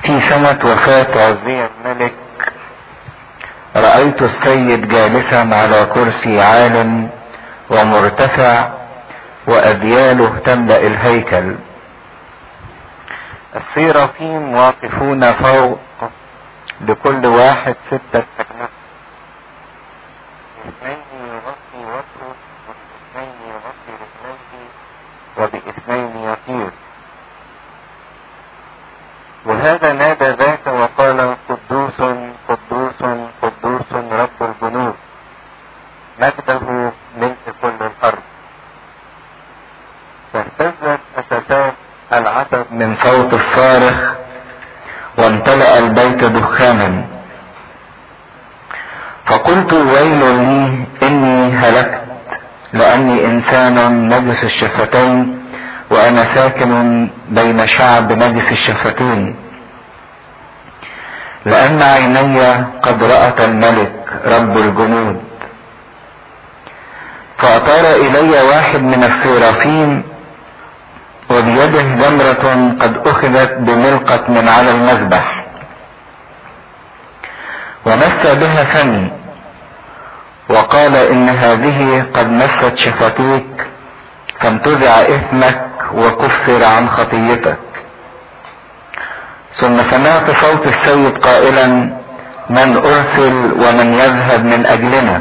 في سنة وفاة عزية الملك رأيت السيد جالسا على كرسي عال ومرتفع وأذياله تملأ الهيكل السيرافيم واقفون فوق لكل واحد ستة أجنحة اثنين يغطي وجهه واثنين يغطي رجليه وباثنين يطير وهذا نادى ذاك وقال قدوس قدوس قدوس رب الجنود مجده ملء كل الارض فاهتزت اساسات العتب من صوت الصارخ وامتلأ البيت دخانا فقلت ويل لي اني هلكت لاني انسان نجس الشفتين وانا ساكن بين شعب نجس الشفتين لان عيني قد رأت الملك رب الجنود فأطار الي واحد من السيرافين وبيده جمرة قد اخذت بملقة من على المذبح ومس بها فمي وقال ان هذه قد مست شفتيك فانتزع اثمك وكفر عن خطيتك ثم سمعت صوت السيد قائلا من ارسل ومن يذهب من اجلنا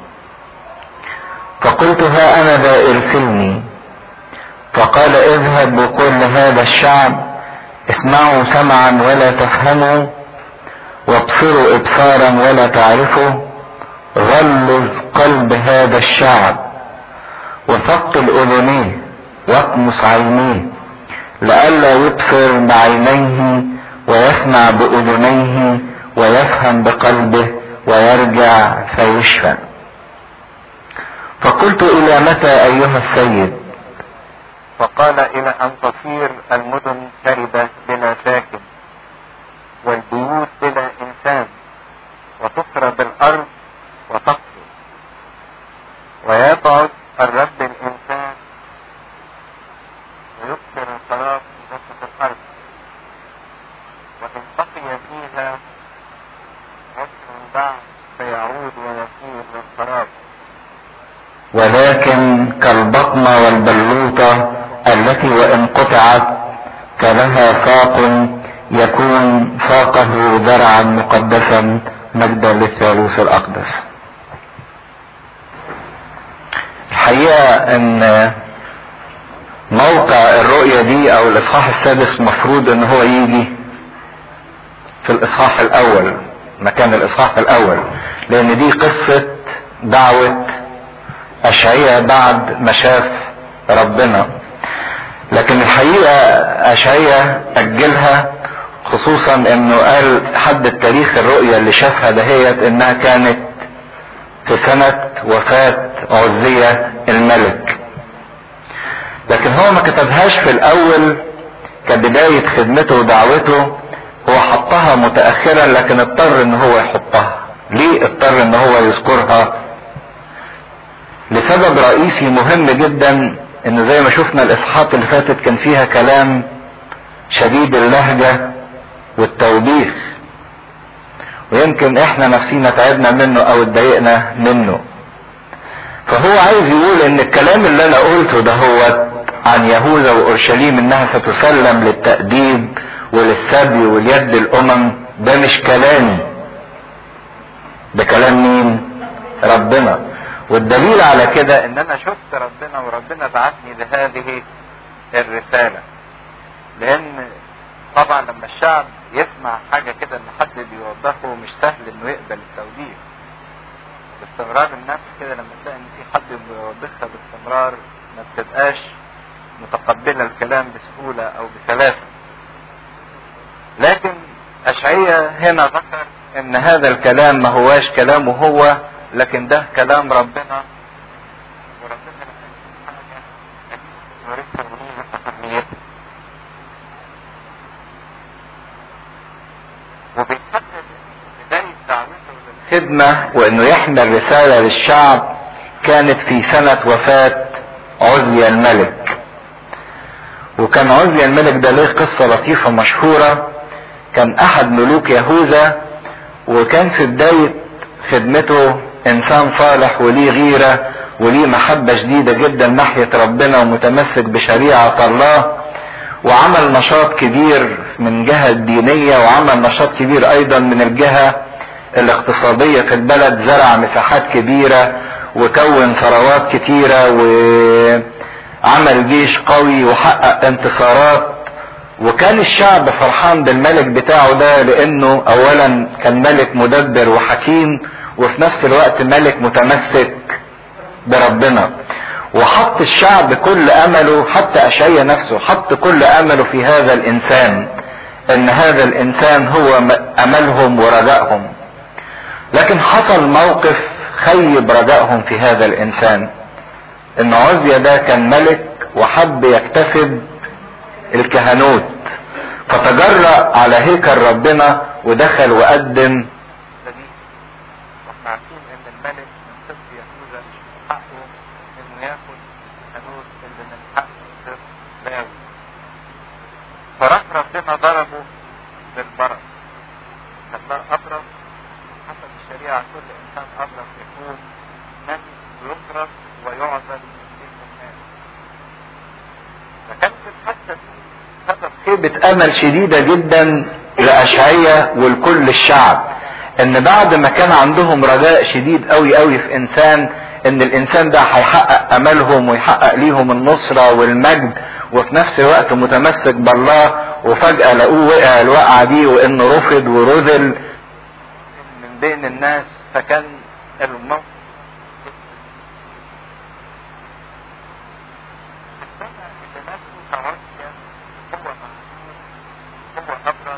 فقلت ها انا ذا ارسلني فقال اذهب وقل هذا الشعب اسمعوا سمعا ولا تفهموا وابصروا ابصارا ولا تعرفوا غلظ قلب هذا الشعب وثقل اذنيه واطمس عينيه لئلا يبصر بعينيه ويسمع باذنيه ويفهم بقلبه ويرجع فيشفى فقلت الى متى ايها السيد فقال الى ان تصير المدن كربة بلا ساكن والبيوت بلا انسان وتخرب الارض وتقتل ويبعد الرب الانسان ويكثر الخراب في وسط الارض وان بقي فيها عشر بعد فيعود ويصير للخراب ولكن كالبطمة والبلوطة التي وان قطعت فلها ساق يكون ساقه درعا مقدسا مجدا للثالوث الاقدس الحقيقة ان موقع الرؤية دي او الاصحاح السادس مفروض ان هو يجي في الاصحاح الاول مكان الاصحاح الاول لان دي قصة دعوة اشعية بعد ما شاف ربنا لكن الحقيقة اشعية اجلها خصوصا انه قال حد تاريخ الرؤية اللي شافها دهيت انها كانت في سنة وفاة عزية الملك لكن هو ما كتبهاش في الاول كبداية خدمته ودعوته هو حطها متأخرا لكن اضطر ان هو يحطها ليه اضطر ان هو يذكرها لسبب رئيسي مهم جدا ان زي ما شفنا الاصحاحات اللي فاتت كان فيها كلام شديد اللهجة والتوبيخ ويمكن احنا نفسينا تعبنا منه او اتضايقنا منه فهو عايز يقول ان الكلام اللي انا قلته ده هو عن يهوذا واورشليم انها ستسلم للتأديب وللسبي واليد الامم ده مش كلامي ده كلام مين ربنا والدليل على كده ان انا شفت ربنا وربنا بعتني لهذه الرسالة لان طبعا لما الشعب يسمع حاجة كده ان حد بيوضحه مش سهل انه يقبل التوبيخ باستمرار النفس كده لما تلاقي ان في حد بيوضحها باستمرار ما بتبقاش متقبلة الكلام بسهولة او بسلاسة لكن اشعية هنا ذكر ان هذا الكلام ما هواش كلامه هو لكن ده كلام ربنا وربنا ورثها وليه وبيحدد بداية دعوته للخدمة وانه يحمل رسالة للشعب كانت في سنة وفاة عزي الملك وكان عزي الملك ده ليه قصة لطيفة مشهورة كان احد ملوك يهوذا وكان في بداية خدمته انسان صالح وليه غيرة وليه محبة شديدة جدا ناحية ربنا ومتمسك بشريعة الله وعمل نشاط كبير من جهة الدينية وعمل نشاط كبير ايضا من الجهة الاقتصادية في البلد زرع مساحات كبيرة وكون ثروات كتيرة وعمل جيش قوي وحقق انتصارات وكان الشعب فرحان بالملك بتاعه ده لانه اولا كان ملك مدبر وحكيم وفي نفس الوقت ملك متمسك بربنا وحط الشعب كل امله حتى اشعيا نفسه حط كل امله في هذا الانسان ان هذا الانسان هو املهم ورجائهم لكن حصل موقف خيب رجائهم في هذا الانسان ان عزيا ده كان ملك وحب يكتسب الكهنوت فتجرأ على هيكل ربنا ودخل وقدم واحنا عارفين ان الملك من سبط يهوذا مش من حقه انه ياخد الكهنوت اللي من حق سبط لاوي فراح ربنا ضربه بالبرص خلاه ابرص حسب الشريعه كل انسان ابرص يكون من يكرس ويعزل من الناس فكانت الحادثه دي سبب خيبة امل شديدة جدا لاشعية ولكل الشعب ان بعد ما كان عندهم رجاء شديد قوي قوي في انسان ان الانسان ده هيحقق املهم ويحقق ليهم النصرة والمجد وفي نفس الوقت متمسك بالله وفجأة لقوه وقع الوقعة دي وانه رفض ورذل من بين الناس فكان الموقف السنة اللي نفسه توجه هو معصوم هو أبرز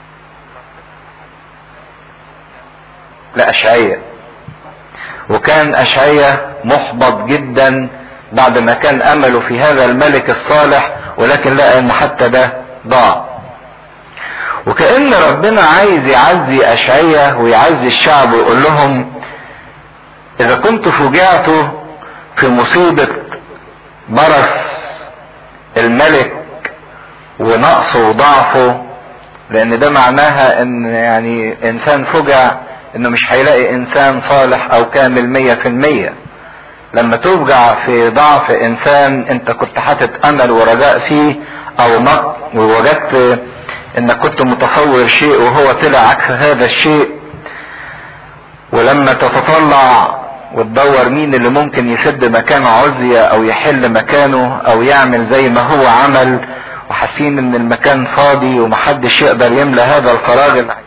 لأشعية وكان أشعية محبط جدا بعد ما كان أمله في هذا الملك الصالح ولكن لقى أن حتى ده ضاع وكأن ربنا عايز يعزي أشعية ويعزي الشعب ويقول لهم إذا كنت فوجعتوا في مصيبة برص الملك ونقصه وضعفه لأن ده معناها إن يعني إنسان فجع إنه مش هيلاقي إنسان صالح أو كامل مية في المية لما توجع في ضعف إنسان أنت كنت حاطط أمل ورجاء فيه أو نق ووجدت انك كنت متصور شيء وهو طلع عكس هذا الشيء ولما تتطلع وتدور مين اللي ممكن يسد مكان عزية او يحل مكانه او يعمل زي ما هو عمل وحاسين ان المكان فاضي ومحدش يقدر يملى هذا الفراغ اللي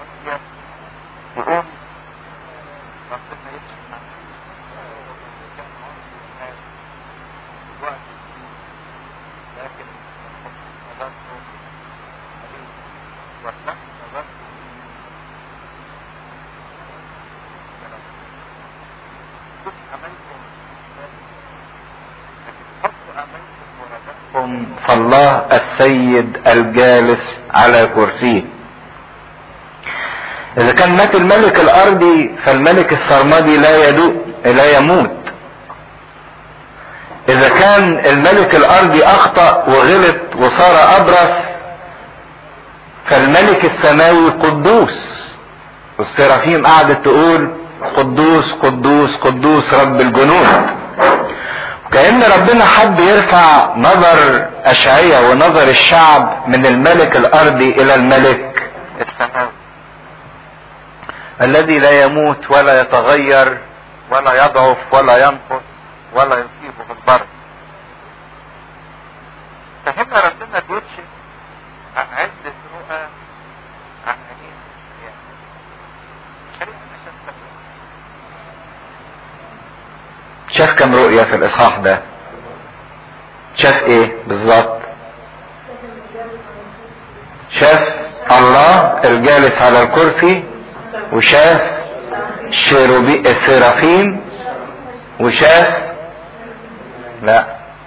يقوم ربنا يكشف عنه كان عمر الناس وقت لكن نظرته عليه وارتحت نظرته كنت أملكم لكن حطوا أملكم ورجاءكم فالله السيد الجالس على كرسيه اذا كان مات الملك الارضي فالملك السرمدي لا يدوء لا يموت اذا كان الملك الارضي اخطأ وغلط وصار ابرص فالملك السماوي قدوس والسرافيم قعدت تقول قدوس قدوس قدوس رب الجنود كأن ربنا حب يرفع نظر أشعية ونظر الشعب من الملك الأرضي إلى الملك السماوي الذي لا يموت ولا يتغير ولا يضعف ولا ينقص ولا يصيبه البرد فهنا ربنا بيكشف عدة رؤى عن ايه يعني خلينا نشوف شاف كم رؤية في الإصحاح ده شاف إيه بالظبط شاف الله الجالس على الكرسي وشاف شيروبي السرافين وشاف لا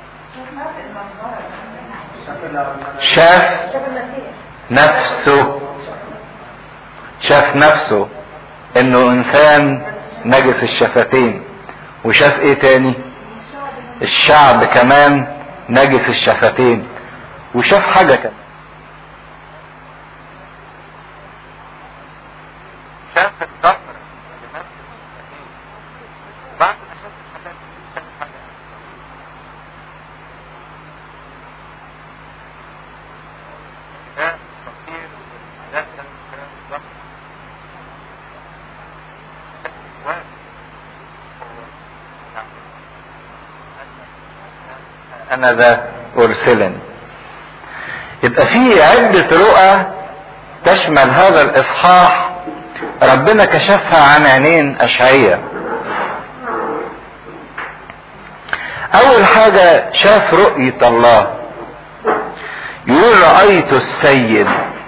شاف نفسه شاف نفسه انه انسان نجس الشفتين وشاف ايه تاني الشعب كمان نجس الشفتين وشاف حاجة كمان شاف الظهر لنفس المستحيل بعد ما شاف الحاجات دي شاف حاجة ده فقير دخل في الظهر واحد هو يعني انا ذا ارسلن يبقى في عدة رؤى تشمل هذا الاصحاح ربنا كشفها عن عينين اشعية اول حاجة شاف رؤية الله يقول رأيت السيد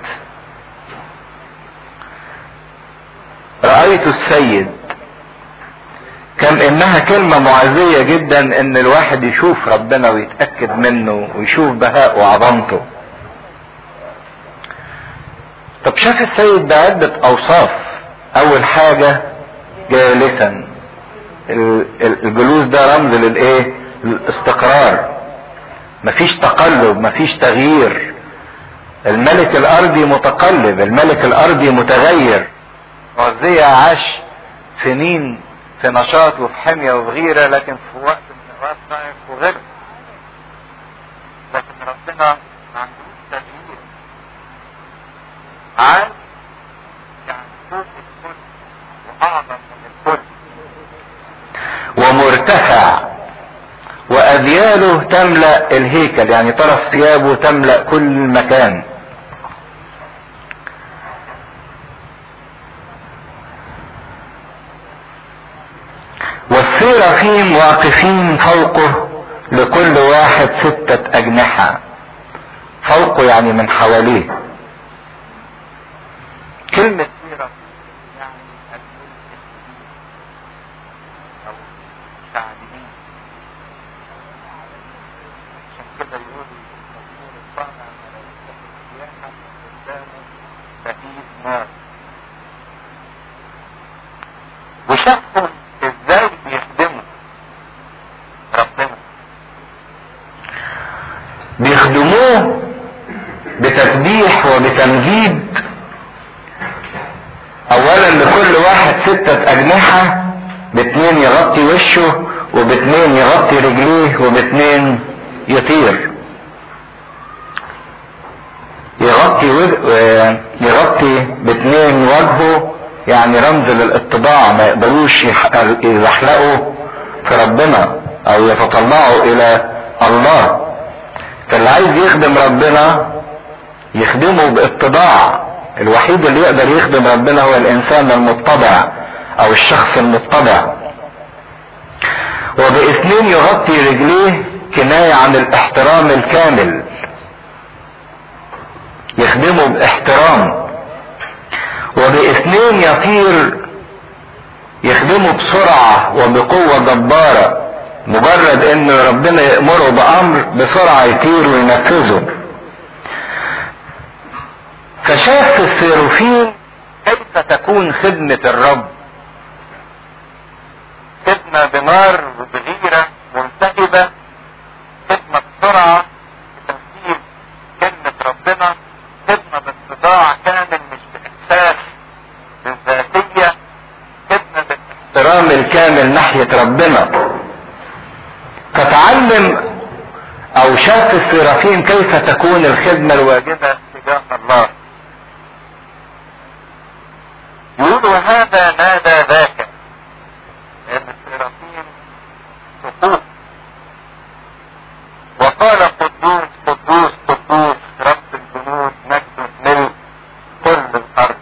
رأيت السيد كم انها كلمة معزية جدا ان الواحد يشوف ربنا ويتأكد منه ويشوف بهاء وعظمته طب شاف السيد بعدة اوصاف اول حاجة جالسا ال- ال- الجلوس ده رمز للايه للاستقرار مفيش تقلب مفيش تغيير الملك الارضي متقلب الملك الارضي متغير عزية عاش سنين في نشاط وفي حمية وفي غيرة لكن في وقت من الأوقات ضعف وغير لكن ربنا ما عندوش تغيير عارف يعني فوق الكل واعظم من الكل ومرتفع وأذياله تملأ الهيكل يعني طرف ثيابه تملأ كل مكان والسيرافيم واقفين فوقه لكل واحد ستة أجنحة فوقه يعني من حواليه كلمة سيرة يعني الملك الكبير او شعبين عشان كده يقول المزمور الصانع ملائكة السياحة قدامه بهيج نار وشافهم ازاي بيخدموا ربنا بيخدموه بتسبيح وبتمجيد اولا لكل واحد ستة اجنحة باتنين يغطي وشه وباتنين يغطي رجليه وباتنين يطير يغطي وج... آه، يغطي باتنين وجهه يعني رمز للاتباع ما يقدروش يح- يزحلقوا في ربنا او يتطلعوا الى الله فاللي عايز يخدم ربنا يخدمه باتباع الوحيد اللي يقدر يخدم ربنا هو الانسان المتبع او الشخص المتبع وباثنين يغطي رجليه كناية عن الاحترام الكامل يخدمه باحترام وباثنين يطير يخدمه بسرعة وبقوة جبارة مجرد ان ربنا يأمره بامر بسرعة يطير وينفذه فشاف في السيروفين كيف تكون خدمة الرب خدمة بنار وبغيرة منتهبة خدمة بسرعة بتنفيذ كلمة ربنا خدمة باتباع كامل مش بإحساس بالذاتية خدمة بالاحترام الاحترام الكامل ناحية ربنا فتعلم او شاف في السيرافين كيف تكون الخدمة الواجبة تجاه الله يقول وهذا نادى ذاك ان السرافيم سقوط وقال قدوس قدوس قدوس رب الجنود مجد ملء كل الارض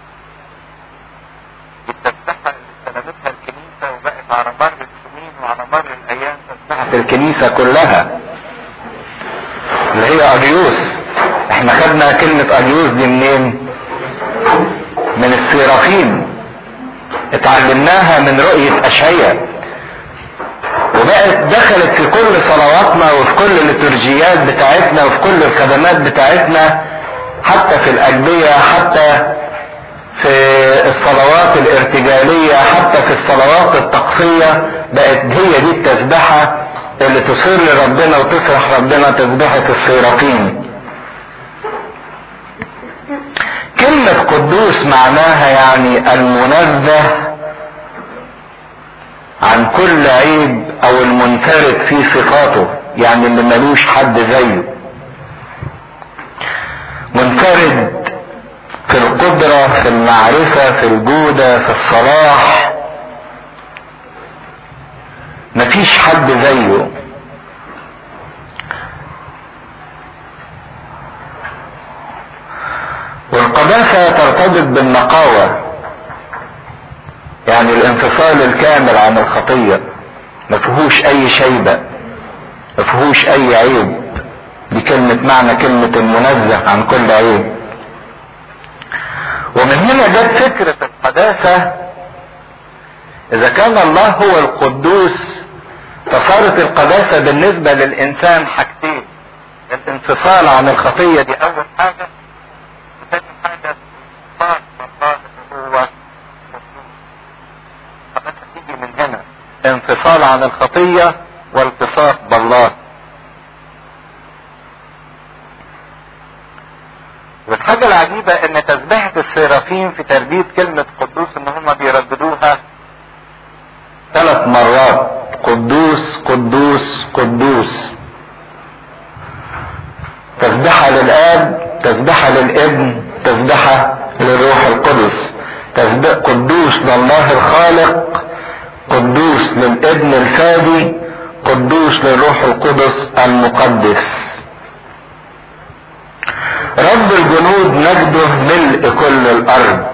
التسبحة اللي استلمتها الكنيسة وبقت على مر السنين وعلى مر الايام تسبحة في الكنيسة كلها اللي هي أجيوس احنا خدنا كلمة أجيوس دي منين من السيرافين اتعلمناها من رؤية أشعية وبقت دخلت في كل صلواتنا وفي كل الليتورجيات بتاعتنا وفي كل الخدمات بتاعتنا حتى في الأجبية حتى في الصلوات الارتجالية حتى في الصلوات الطقسية بقت هي دي التسبحة اللي تصر ربنا وتفرح ربنا تسبحة الصيرافين كلمة القدوس معناها يعني المنزه عن كل عيب او المنفرد في صفاته يعني اللي ملوش حد زيه منفرد في القدرة في المعرفة في الجودة في الصلاح مفيش حد زيه والقداسة ترتبط بالنقاوة يعني الانفصال الكامل عن الخطية ما فيهوش اي شيبة ما فيهوش اي عيب دي كلمة معنى كلمة المنزه عن كل عيب ومن هنا جت فكرة القداسة اذا كان الله هو القدوس فصارت القداسة بالنسبة للانسان حاجتين الانفصال عن الخطية دي اول حاجة وثاني حاجة صار الله هو القداسة تيجي من هنا انفصال عن الخطية والتصاق بالله والحاجة العجيبة ان تسبيحة السيرافيم في ترديد كلمة قدوس ان هم بيرددوها ثلاث مرات قدوس قدوس قدوس تسبحة للآب تسبحة للابن تسبحة للروح القدس تسبح قدوس لله الخالق قدوس للابن الفادي قدوس للروح القدس المقدس رب الجنود مجده ملء كل الارض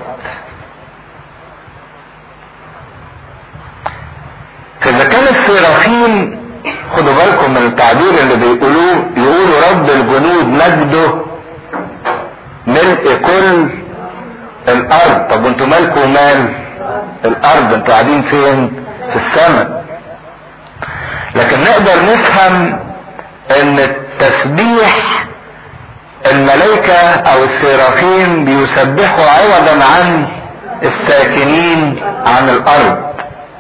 فاذا كان السيرافين خدوا بالكم من التعبير اللي بيقولوه يقولوا رب الجنود مجده ملء كل الارض طب وانتوا مالكم مال الارض انتوا قاعدين فين في السماء لكن نقدر نفهم ان التسبيح الملائكة او السيرافين بيسبحوا عوضا عن الساكنين عن الارض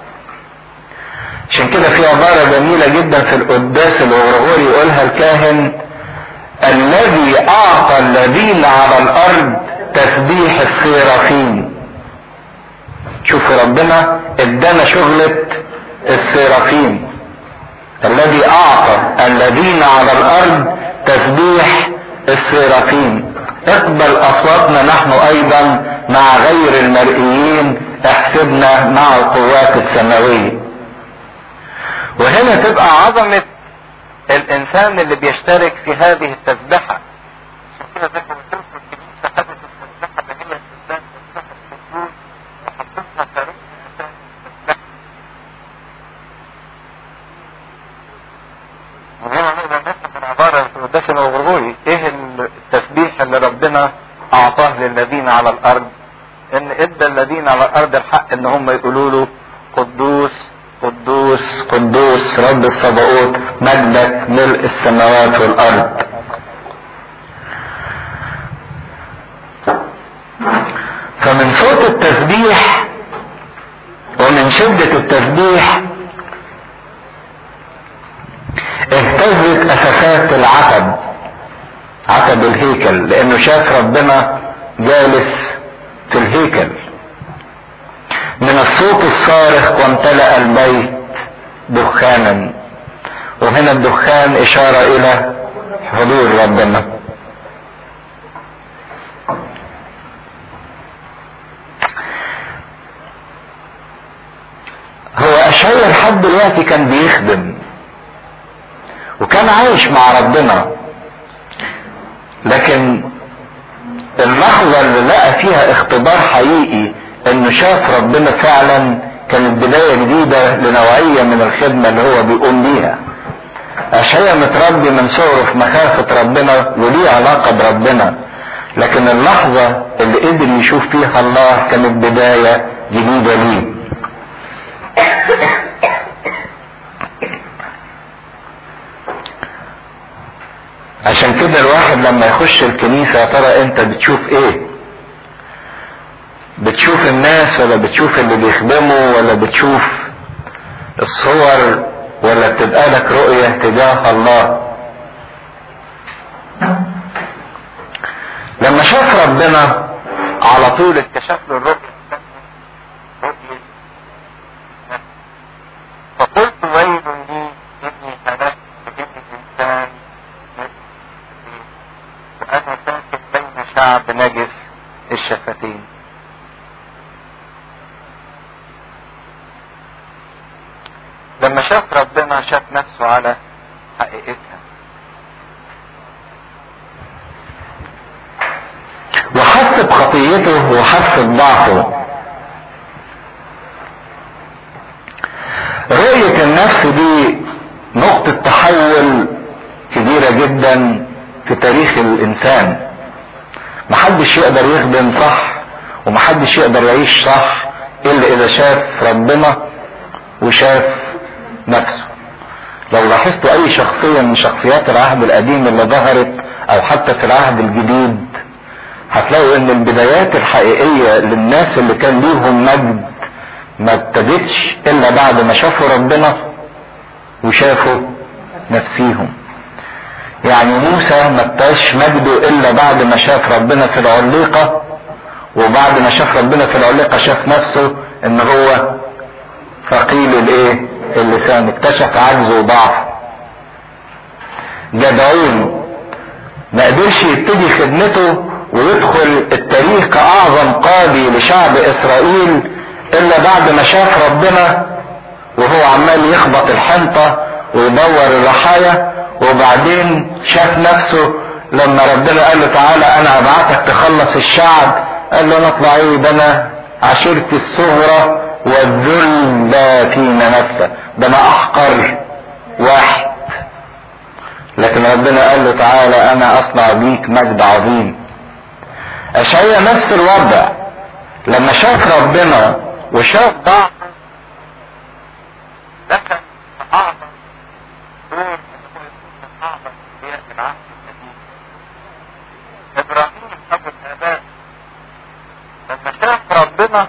عشان كده في عبارة جميلة جدا في القداس الغرغوري يقولها الكاهن الذي اعطى الذين على الارض تسبيح السيرافين شوفوا ربنا ادانا شغلة السيرافين الذي اعطى الذين على الارض تسبيح السيرافين اقبل اصواتنا نحن ايضا مع غير المرئيين احسبنا مع القوات السماوية وهنا تبقى عظمة الانسان اللي بيشترك في هذه التسبحة عشان كده زي ما قلت لكم الكنيسة خدت التسبحة اللي هي التسبحة تسبحة السجود وحطتها كركن اساس التسبحة وهنا نقدر نفهم من عبارة في القداس الغرغوري ايه التسبيح اللي ربنا اعطاه للذين على الارض ان ادى الذين على الارض الحق ان هم يقولوا له قدوس قدوس قدوس رب الصباؤوت مجدك ملء السماوات والارض فمن صوت التسبيح ومن شدة التسبيح اهتزت اساسات العتب عتب الهيكل لانه شاف ربنا جالس في الهيكل من الصوت الصارخ وامتلأ البيت دخانا وهنا الدخان اشارة الى حضور ربنا هو اشعيا لحد دلوقتي كان بيخدم وكان عايش مع ربنا لكن اللحظة اللي لقى فيها اختبار حقيقي انه شاف ربنا فعلا كانت بداية جديدة لنوعية من الخدمة اللي هو بيقوم بيها اشعيا متربي من صغره في مخافة ربنا وليه علاقة بربنا لكن اللحظة اللي قدر يشوف فيها الله كانت بداية جديدة ليه عشان كده الواحد لما يخش الكنيسة يا ترى انت بتشوف ايه بتشوف الناس ولا بتشوف اللي بيخدموا ولا بتشوف الصور ولا بتبقى لك رؤية تجاه الله لما شاف ربنا على طول اكتشف له الرؤية رؤية فقلت ويل لي اني هلكت بابن الانسان وانا ساكن بين شعب نجس الشفتين لما شاف ربنا شاف نفسه على حقيقتها وحس بخطيته وحس بضعفه رؤية النفس دي نقطة تحول كبيرة جدا في تاريخ الإنسان محدش يقدر يخدم صح ومحدش يقدر يعيش صح إلا إذا شاف ربنا وشاف نفسه لو لاحظتوا أي شخصية من شخصيات العهد القديم اللي ظهرت أو حتى في العهد الجديد هتلاقوا ان البدايات الحقيقية للناس اللي كان ليهم مجد ما ابتدتش الا بعد ما شافوا ربنا وشافوا نفسيهم يعني موسى ما ابتداش مجده الا بعد ما شاف ربنا في العليقة وبعد ما شاف ربنا في العليقة شاف نفسه ان هو ثقيل الايه اللسان اكتشف عجزه وضعفه جدعون ما قدرش يبتدي خدمته ويدخل التاريخ كأعظم قاضي لشعب إسرائيل إلا بعد ما شاف ربنا وهو عمال يخبط الحنطة ويدور الرحايا وبعدين شاف نفسه لما ربنا قال له تعالى أنا أبعتك تخلص الشعب قال له أنا اطلع إيه ده أنا عشيرتي الصغرى والذل فينا نفسه ده أنا أحقر واحد لكن ربنا قال له تعالى أنا أصنع بيك مجد عظيم اشعيا نفس الوضع لما شاف ربنا وشاف ضعف دخل في اعظم دور ان هو يكون من اعظم انبياء العهد القديم ابراهيم ابو الاباء لما شاف ربنا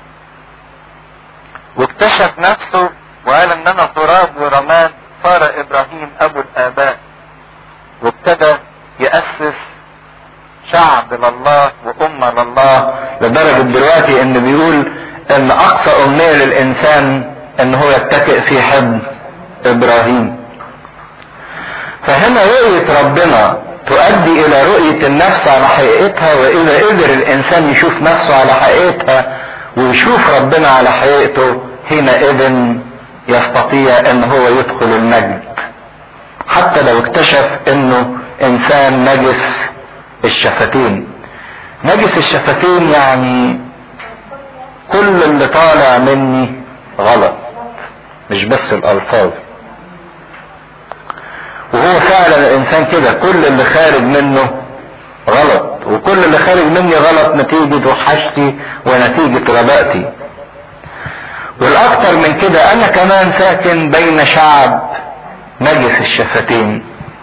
واكتشف نفسه وقال ان انا تراب ورماد صار ابراهيم ابو الاباء وابتدى ياسس شعب لله وأمة لله لدرجة دلوقتي ان بيقول ان اقصى امنية للانسان ان هو يتكئ في حضن ابراهيم فهنا رؤية ربنا تؤدي الى رؤية النفس على حقيقتها واذا قدر الانسان يشوف نفسه على حقيقتها ويشوف ربنا على حقيقته حينئذ يستطيع ان هو يدخل المجد حتى لو اكتشف انه انسان نجس الشفتين نجس الشفتين يعني كل اللي طالع مني غلط مش بس الالفاظ وهو فعلا الانسان كده كل اللي خارج منه غلط وكل اللي خارج مني غلط نتيجة وحشتي ونتيجة غبائتي والاكتر من كده انا كمان ساكن بين شعب نجس الشفتين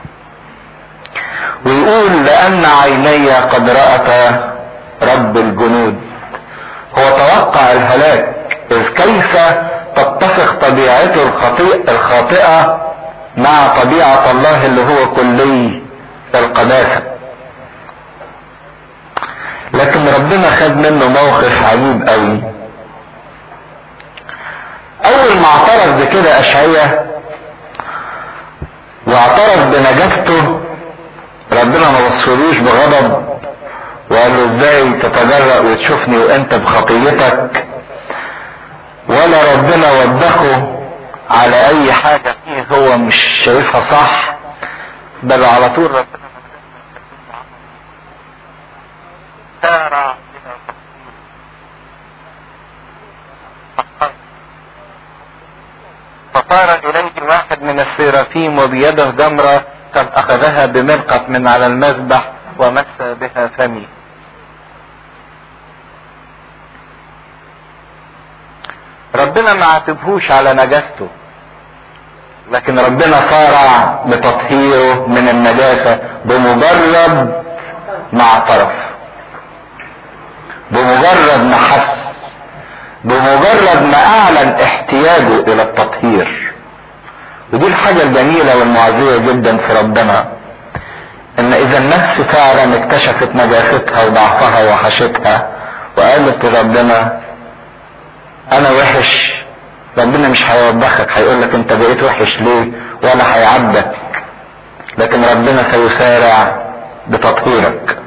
ويقول لأن عيني قد رأتا رب الجنود هو توقع الهلاك إذ كيف تتفق طبيعته الخطيئة, الخاطئة مع طبيعة الله اللي هو كلي القداسة لكن ربنا خد منه موقف عجيب قوي اول ما اعترف بكده اشعية واعترف بنجاسته ربنا ما وصلوش بغضب وقال له ازاي تتجرأ وتشوفني وانت بخطيتك ولا ربنا وبخه على اي حاجة فيه هو مش شايفها صح بل على طول ربنا سارع الى فطار اليه واحد من السيرافيم وبيده جمرة قد اخذها بمرقة من على المذبح ومس بها فمي ربنا ما عاتبهوش على نجاسته لكن ربنا صارع بتطهيره من النجاسة بمجرد ما اعترف بمجرد ما حس بمجرد ما اعلن احتياجه الى التطهير ودي الحاجة الجميلة والمعزية جدا في ربنا ان اذا النفس فعلا اكتشفت نجاستها وضعفها وحشتها وقالت لربنا انا وحش ربنا مش هيوبخك هيقول لك انت بقيت وحش ليه ولا هيعبك لكن ربنا سيسارع بتطهيرك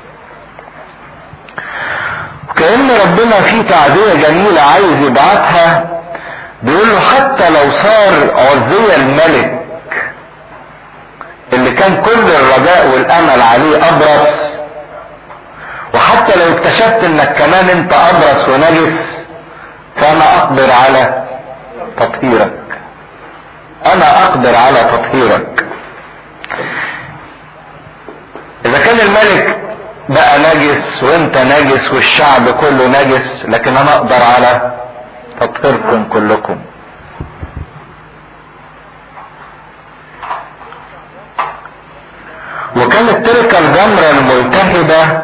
كأن ربنا في تعزية جميلة عايز يبعتها بيقول له حتى لو صار عزية الملك اللي كان كل الرجاء والامل عليه ابرص وحتى لو اكتشفت انك كمان انت ابرص ونجس فانا اقدر على تطهيرك انا اقدر على تطهيرك اذا كان الملك بقى نجس وانت نجس والشعب كله نجس لكن انا اقدر على تطهيركم كلكم وكانت تلك الجمرة الملتهبة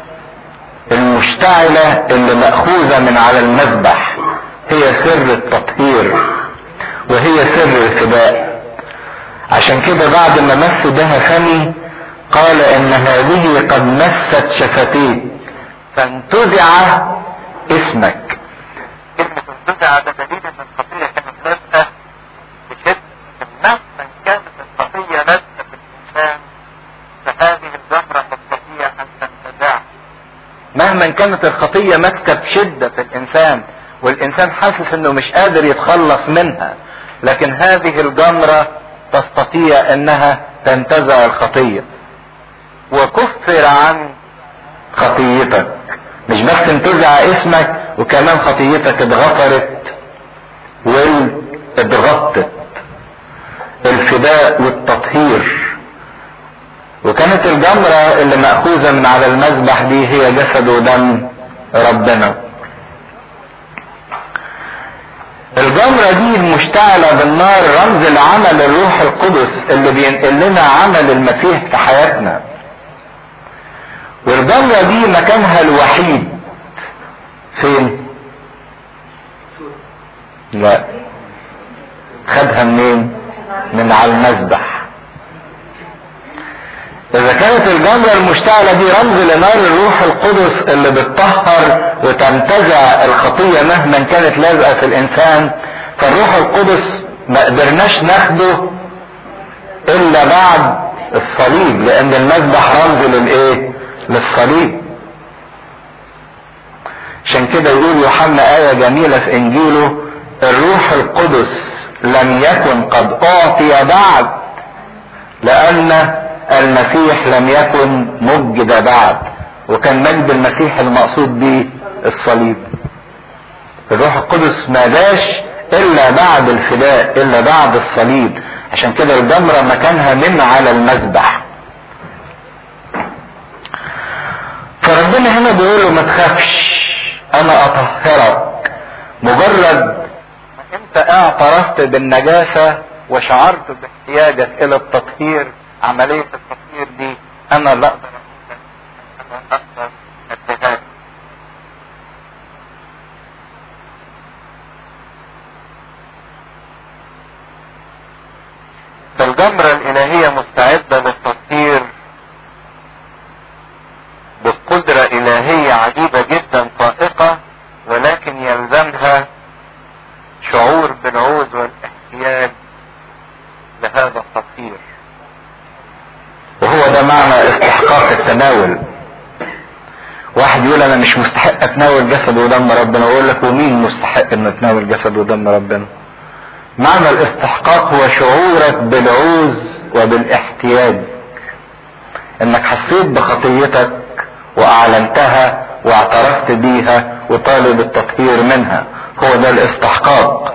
المشتعلة اللي مأخوذة من على المذبح هي سر التطهير وهي سر الفداء عشان كده بعد ما مس بها فمي قال ان هذه قد مست شفتيك فانتزع اسمك كلمة انتزع ده دليل ان الخطية كانت لازقة بشدة مهما كانت الخطية لازقة في الانسان فهذه الزهرة تستطيع ان تنتزعها مهما كانت الخطية ماسكة بشدة في الانسان والانسان حاسس انه مش قادر يتخلص منها لكن هذه الجمرة تستطيع انها تنتزع الخطية وكفر عن خطيتك مش بس انتزع اسمك وكمان خطيتك اتغفرت واتغطت الفداء والتطهير وكانت الجمرة اللي مأخوذة من على المذبح دي هي جسد ودم ربنا الجمرة دي المشتعلة بالنار رمز لعمل الروح القدس اللي بينقل لنا عمل المسيح في حياتنا والجمرة دي مكانها الوحيد فين لا خدها منين من على المذبح اذا كانت الجمرة المشتعلة دي رمز لنار الروح القدس اللي بتطهر وتنتزع الخطية مهما كانت لازقة في الانسان فالروح القدس ما قدرناش ناخده الا بعد الصليب لان المذبح رمز للايه للصليب عشان كده يقول يوحنا آية جميلة في إنجيله الروح القدس لم يكن قد أعطي بعد لأن المسيح لم يكن مجد بعد وكان مجد المسيح المقصود به الصليب الروح القدس ما جاش إلا بعد الفداء إلا بعد الصليب عشان كده الجمرة مكانها من على المذبح فربنا هنا بيقول له ما تخافش انا اطهرك مجرد ما انت اعترفت بالنجاسة وشعرت باحتياجك الى التطهير عملية التطهير دي انا لا اقدر انا اقدر اديها فالجمرة الالهية مستعدة للتطهير بقدرة إلهية عجيبة جدا طائقة ولكن يلزمها شعور بالعوز والاحتياج لهذا التطهير وهو ده معنى استحقاق التناول واحد يقول انا مش مستحق اتناول جسد ودم ربنا اقول لك ومين مستحق انه يتناول جسد ودم ربنا معنى الاستحقاق هو شعورك بالعوز وبالاحتياج انك حسيت بخطيتك واعلنتها واعترفت بيها وطالب التطهير منها هو ده الاستحقاق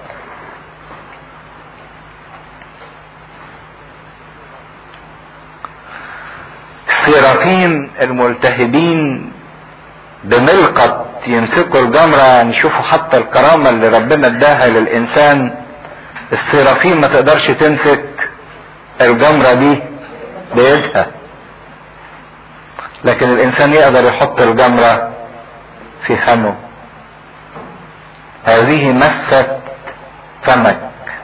السيرافين الملتهبين بملقط يمسكوا الجمرة يعني شوفوا حتى الكرامة اللي ربنا اداها للإنسان السيرافين ما تقدرش تمسك الجمرة دي بيدها لكن الإنسان يقدر يحط الجمرة في فمه هذه مست فمك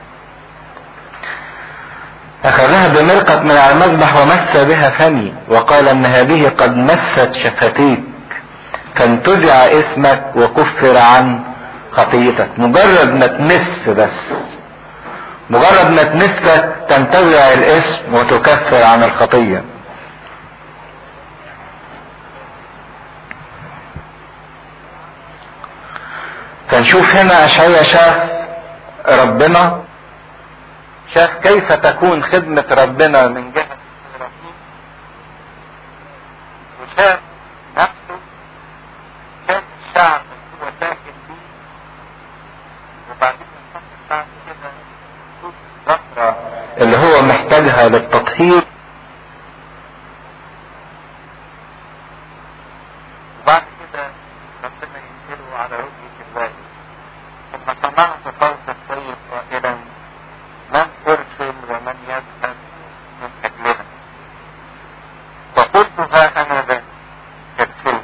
أخذها بمرقة من على المذبح ومس بها فمي وقال أن هذه قد مست شفتيك فانتزع اسمك وكفر عن خطيتك مجرد ما تمس بس مجرد ما تمسك تنتزع الاسم وتكفر عن الخطيه فنشوف هنا اشعيا شاف ربنا شاف كيف تكون خدمة ربنا من جهة إبراهيم وشاف نفسه شاف الشعب اللي هو ساكن فيه وبعدين الفترة بعد كده شوف فترة اللي هو محتاجها للتطهير وبعد كده ربنا ينزله على رؤية الواجب ثم سمعت صوت السيد قائلا من ارسل ومن يذهب من اجلنا فقلت ها انا ذا ارسلني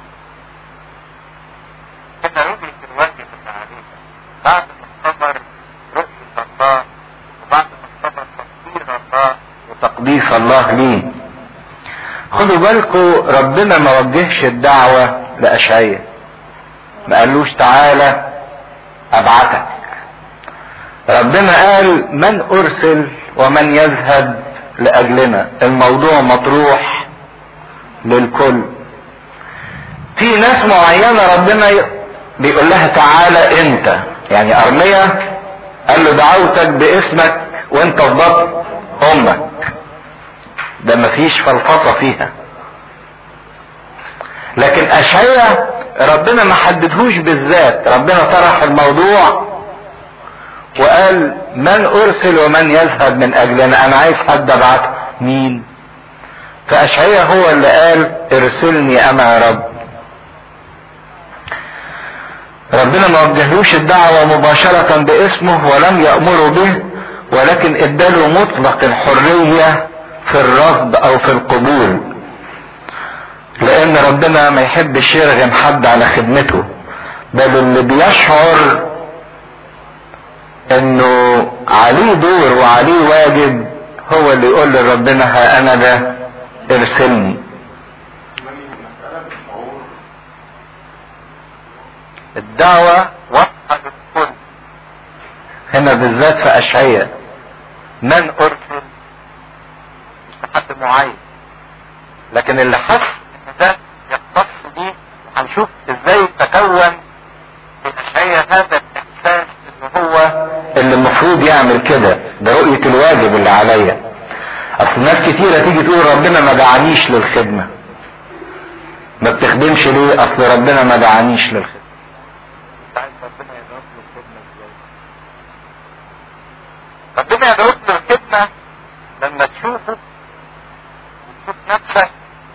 هنا رؤية الواجب اللي عليها بعد ما اختبر رؤية الله وبعد ما اختبر تطهير الله وتقديس الله ليه خدوا بالكم ربنا ما وجهش الدعوة لأشعية ما قالوش تعالى أبعتك ربنا قال من أرسل ومن يذهب لأجلنا الموضوع مطروح للكل في ناس معينة ربنا ي- بيقول لها تعالى انت يعني ارميا قال له دعوتك باسمك وانت في بطن امك ده مفيش فلفصة فيها لكن اشعيا ربنا ما حددهوش بالذات ربنا طرح الموضوع وقال من ارسل ومن يذهب من اجلنا انا عايز حد ابعته مين فاشعيا هو اللي قال ارسلني انا يا رب ربنا ما وجهلوش الدعوة مباشرة باسمه ولم يأمره به ولكن اداله مطلق الحرية في الرفض او في القبول لان ربنا ما يحبش يرغم حد على خدمته بل اللي بيشعر انه عليه دور وعليه واجب هو اللي يقول لربنا ها انا ده ارسلني الدعوة واضحة للكل هنا بالذات في اشعياء من ارسل مش لحد معين لكن اللي حس ان ده يختص بيه هنشوف ازاي تكون في اشعياء هذا الاحساس ان هو اللي المفروض يعمل كده ده رؤية الواجب اللي عليا اصل ناس كتيرة تيجي تقول ربنا ما دعانيش للخدمة ما بتخدمش ليه اصل ربنا ما دعانيش للخدمة انت عايز ربنا يدعوك للخدمة ازاي ربنا يدعوك للخدمة لما تشوفه وتشوف نفسك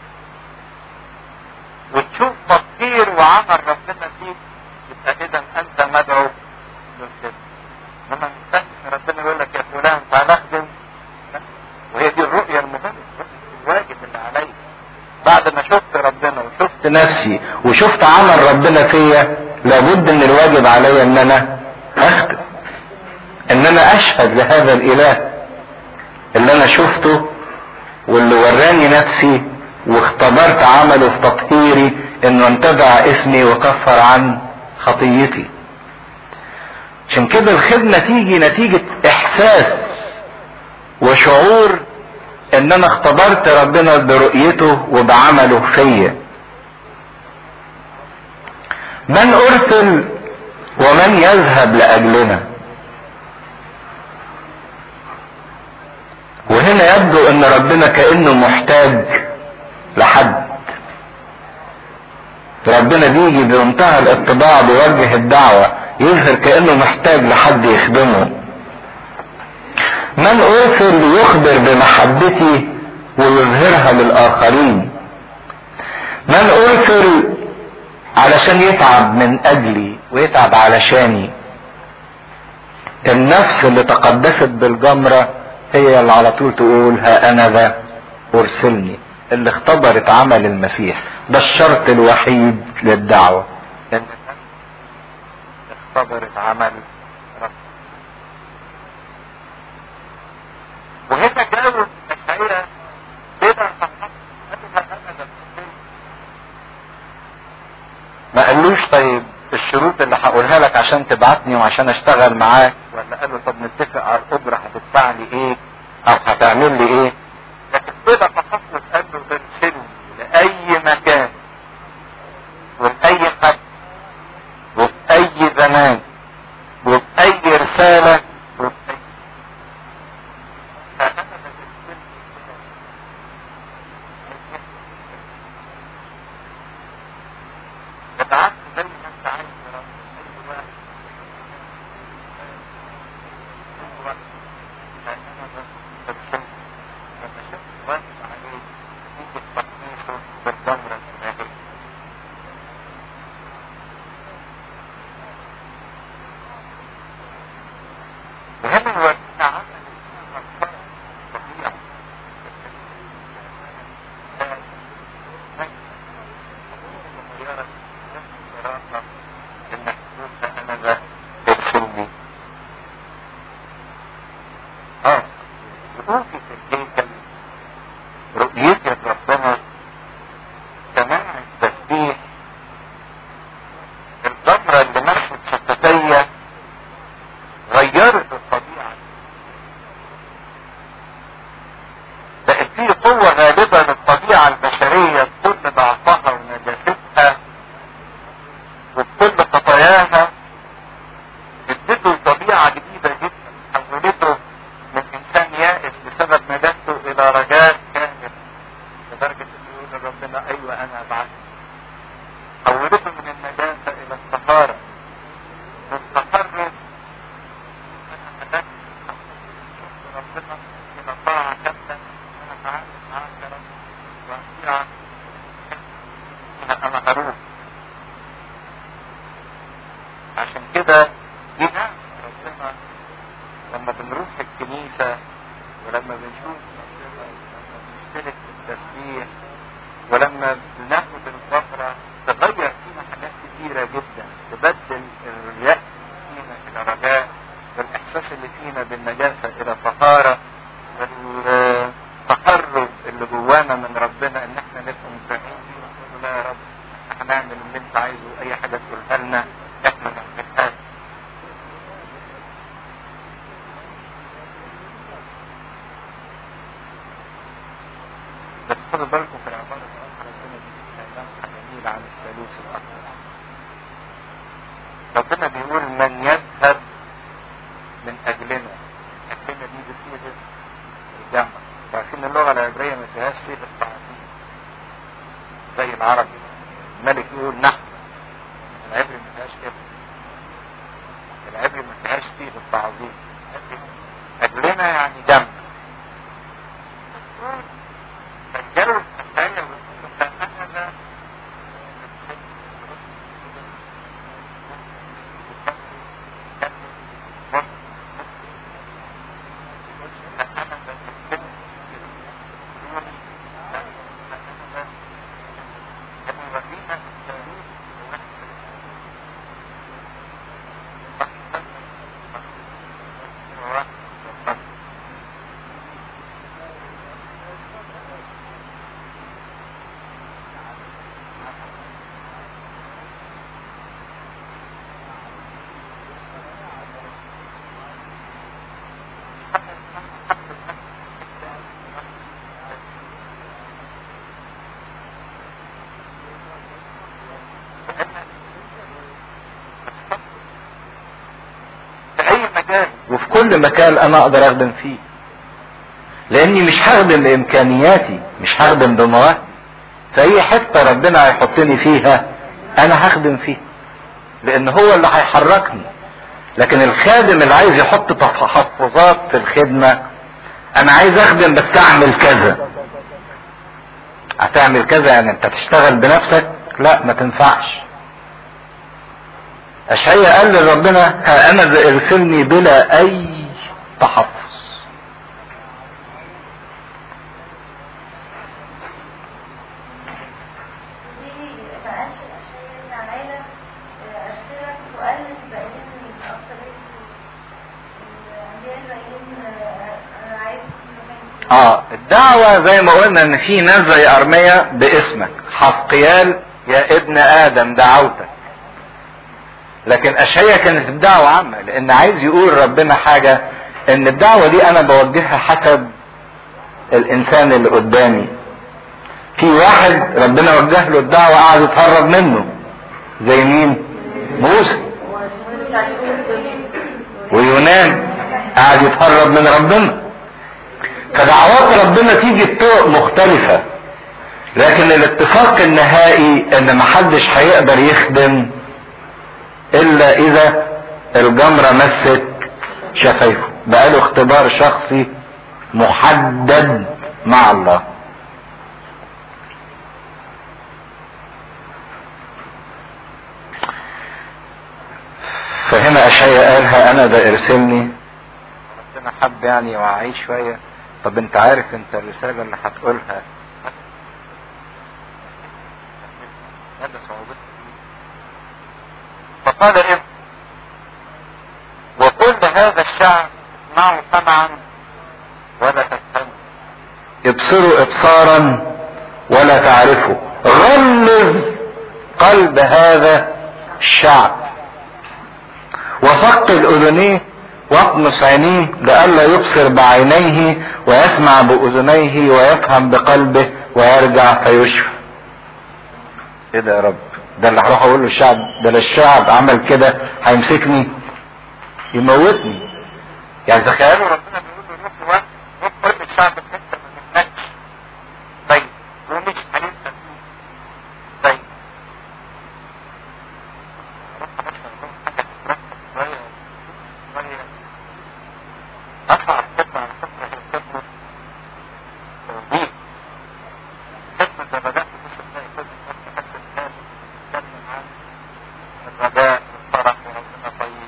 وتشوف تطهير وعمل ربنا فيك يبقى اذا انت مدعو للخدمة انما مش ان ربنا يقول لك يا فلان تعالى اخدم لا. وهي دي الرؤية المهمة رؤية الواجب اللي عليك بعد ما شفت ربنا وشفت شفت نفسي وشفت عمل ربنا فيا لابد ان الواجب عليا ان انا اخدم ان انا اشهد لهذا الاله اللي انا شفته واللي وراني نفسي واختبرت عمله في تطهيري انه انتزع اسمي وكفر عن خطيتي عشان كده الخدمة تيجي نتيجة احساس وشعور ان انا اختبرت ربنا برؤيته وبعمله فيا من ارسل ومن يذهب لاجلنا وهنا يبدو ان ربنا كانه محتاج لحد ربنا بيجي بمنتهى الاتباع بيوجه الدعوة يظهر كانه محتاج لحد يخدمه من ارسل يخبر بمحبتي ويظهرها للاخرين من ارسل علشان يتعب من اجلي ويتعب علشاني النفس اللي تقدست بالجمرة هي اللي على طول تقول ها انا ذا ارسلني اللي اختبرت عمل المسيح ده الشرط الوحيد للدعوة ان النفس اختبرت عمل رب وهنا جاوب اشعياء بلا تحقق انها ابدا قالوش طيب الشروط اللي هقولها لك عشان تبعتني وعشان اشتغل معاك ولا قالوا طب نتفق على الاجره هتدفع لي ايه او هتعمل لي ايه لكن كده تخصص قال له ارسلني لاي مكان ولاي حد وفي اي زمان وفي اي رساله وفي اي فأنا بترسلني كده. ابعت زي ما انت عايز يا رب اي واحد اي واحد فانا بترسلني لما شفت واجب عليه نتيجة تقديسه بالجمرة الإلهية وهنا يورينا عمل الطبيعة ترسلني اه وقوفي في الهيكل رؤيتي ربنا سماع التسبيح الجمرة اللي مشت شفتية غيرت الطبيعة بقت في قوة غالبة للطبيعة البشرية بكل ضعفها ونجاستها وبكل خطاياها ادته طبيعة جديدة جدا حولته من انسان يائس بسبب نجاسته الى رجاء كامل لدرجة انه يقول لربنا ايوه انا ابعث حولته من النجاسة الى الطهارة من التقرب انا مددت ربنا الى طاعة كاملة انا تعامل معاك يا رب وأطيعك فيها انا هروح عشان كده دي نعمة ربنا لما بنروح الكنيسة ولما بنشوف ربنا ولما بنشترك في التسبيح ولما بناخد الفترة تغير فينا حاجات كتيرة جدا تبدل اليأس فينا إلى رجاء والإحساس اللي فينا بالنجاسة إلى طهارة والتقرب اللي جوانا من ربنا إن احنا نبقى مطيعين فيه ونقول له لا يا رب احنا هنعمل اللي أنت عايزه أي حاجة تقولها لنا احنا نعملها بس خدوا بالكم في العبارة اللي قالها ربنا دي لمحة جميلة عن الثالوث الأقدس ربنا بيقول من يذهب من أجلنا أجلنا دي بصيغة الجمع عارفين اللغة العبرية ما فيهاش صيغة تعظيم زي العربي الملك يقول نحن العبري ما فيهاش كده العبري ما فيهاش صيغة تعظيم أجلنا يعني جمع فالجو الحقيقي والمتأهلة في اي مكان وفي كل مكان انا اقدر اخدم فيه لاني مش هخدم بامكانياتي مش هخدم بمواهبي في اي حته ربنا هيحطني فيها انا هخدم فيها لان هو اللي هيحركني لكن الخادم اللي عايز يحط تحفظات في الخدمه انا عايز اخدم بس اعمل كذا هتعمل كذا يعني انت تشتغل بنفسك لا ما تنفعش اشعياء قال لربنا ها انا ارسلني بلا اي تحفظ فقالش الأشياء اللي علينا أشترك وقلل باقيين الأكثرية الأنبياء الباقيين أنا عايز مكان اه الدعوة زي ما قلنا ان في ناس زي ارمية باسمك حسقيال يا ابن ادم دعوتك لكن اشعيا كانت الدعوة عامة لان عايز يقول ربنا حاجة ان الدعوة دي انا بوجهها حسب الانسان اللي قدامي في واحد ربنا وجه له الدعوة قعد يتهرب منه زي مين موسى ويونان قعد يتهرب من ربنا فدعوات ربنا تيجي بطرق مختلفة لكن الاتفاق النهائي ان محدش هيقدر يخدم الا اذا الجمرة مست شفايفه بقى له اختبار شخصي محدد مع الله فهنا اشعيا قالها انا ده ارسلني ربنا حب يعني يوعيه شويه طب انت عارف انت الرساله اللي هتقولها هذا صعوبته فقال ابن وقل لهذا الشعب اسمعوا سمعا ولا تفهموا ابصروا ابصارا ولا تعرفوا غلظ قلب هذا الشعب وثقل اذنيه واطمس عينيه لئلا يبصر بعينيه ويسمع باذنيه ويفهم بقلبه ويرجع فيشفى ايه ده يا رب ده اللي هروح اقول له الشعب ده لو الشعب عمل كده هيمسكني يموتني يعني تخيلوا تخيلوا ربنا بيقول له روح لوقت روح قول للشعب ان انت ما منكش طيب ومش هننسى فيه طيب روح مثلا روح حاجه تترتب شويه شويه اطلع الخدمه على فكره هي خدمه توظيف خدمه زي بدات تبص تلاقي خدمه نفس حتى الناس بتتكلم عن الرجاء والفرح وربنا طيب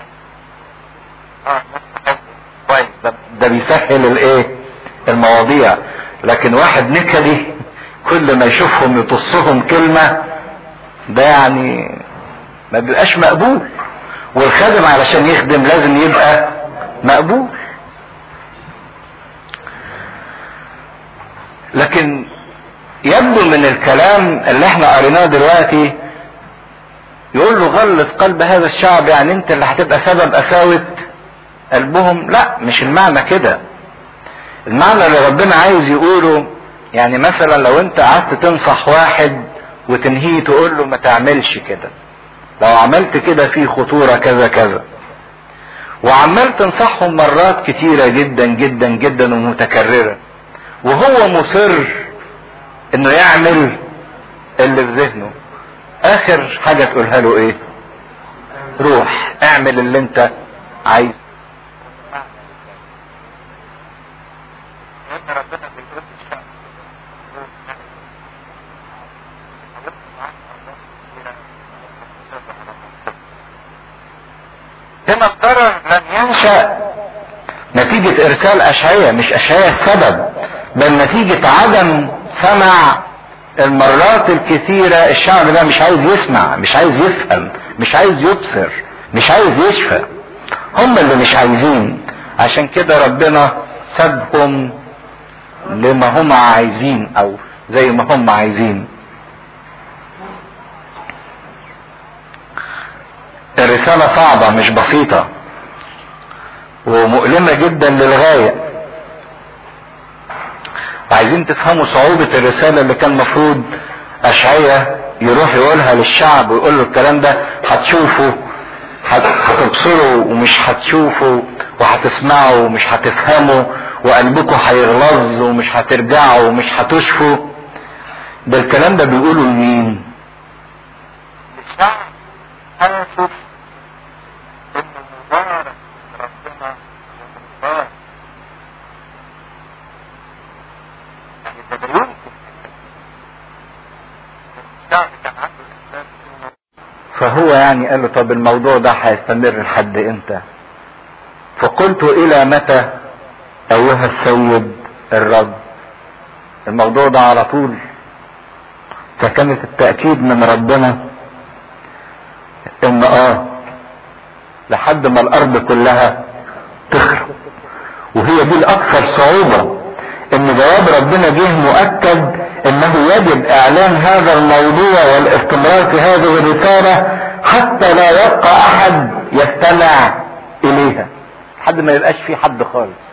اه ناس تحبه كويس ده, ده بيسهل الايه المواضيع لكن واحد نكدي كل ما يشوفهم يطصهم كلمة ده يعني ما بيبقاش مقبول والخادم علشان يخدم لازم يبقى مقبول لكن يبدو من الكلام اللي احنا قريناه دلوقتي يقول له غلظ قلب هذا الشعب يعني انت اللي هتبقى سبب قساوة قلبهم لا مش المعنى كده المعنى اللي ربنا عايز يقوله يعني مثلا لو انت قعدت تنصح واحد وتنهيه تقول له ما تعملش كده لو عملت كده في خطورة كذا كذا وعمال تنصحهم مرات كتيرة جدا جدا جدا ومتكررة وهو مصر انه يعمل اللي في ذهنه اخر حاجة تقولها له ايه روح اعمل اللي انت عايزه لان ربنا بيقول للشعب روح نعمل. حاولت معاك مرات كتيرة تصبح على منطقة. هنا الضرر لم ينشأ نتيجة ارسال اشعياء مش اشعياء السبب بل نتيجة عدم سمع المرات الكثيرة الشعب ده مش عايز يسمع مش عايز يفهم مش عايز يبصر مش عايز يشفى هم اللي مش عايزين عشان كده ربنا سابهم لما هم عايزين او زي ما هم عايزين الرسالة صعبة مش بسيطة ومؤلمة جدا للغاية عايزين تفهموا صعوبة الرسالة اللي كان مفروض أشعية يروح يقولها للشعب ويقول له الكلام ده هتشوفوا هت- هتبصروا ومش هتشوفوا وهتسمعوا ومش هتفهموا وقلبكم هيغلظ ومش هترجعوا ومش هتشفوا ده الكلام ده بيقوله لمين؟ للشعب حاسس ان مبارك ربنا ومبارك يعني ده لا يمكن الشعب كان عنده احساس انه فهو يعني قال له طب الموضوع ده هيستمر لحد امتى فقلت الى متى ايها السيد الرب الموضوع ده على طول فكانت التأكيد من ربنا ان اه لحد ما الارض كلها تخرب وهي دي الاكثر صعوبة ان جواب ربنا جه مؤكد انه يجب اعلان هذا الموضوع والاستمرار في هذه الرسالة حتى لا يبقى احد يستمع اليها لحد ما يبقاش في حد خالص